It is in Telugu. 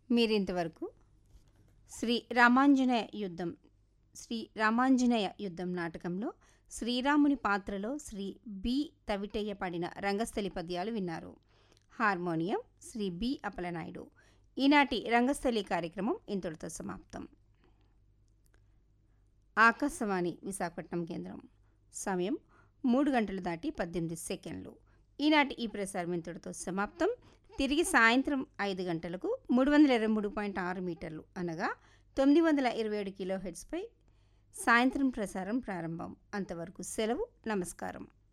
మీరింతవరకు శ్రీ రామాంజనేయ యుద్ధం శ్రీ రామాంజనేయ యుద్ధం నాటకంలో శ్రీరాముని పాత్రలో శ్రీ బి తవిటయ్య పాడిన రంగస్థలి పద్యాలు విన్నారు హార్మోనియం శ్రీ బి అప్పలనాయుడు ఈనాటి రంగస్థలి కార్యక్రమం ఇంతటితో సమాప్తం ఆకాశవాణి విశాఖపట్నం కేంద్రం సమయం మూడు గంటలు దాటి పద్దెనిమిది సెకండ్లు ఈనాటి ఈ ప్రసారం ఇంతటితో సమాప్తం తిరిగి సాయంత్రం ఐదు గంటలకు మూడు వందల ఇరవై మూడు పాయింట్ ఆరు మీటర్లు అనగా తొమ్మిది వందల ఇరవై ఏడు కిలో హెడ్స్పై సాయంత్రం ప్రసారం ప్రారంభం అంతవరకు సెలవు నమస్కారం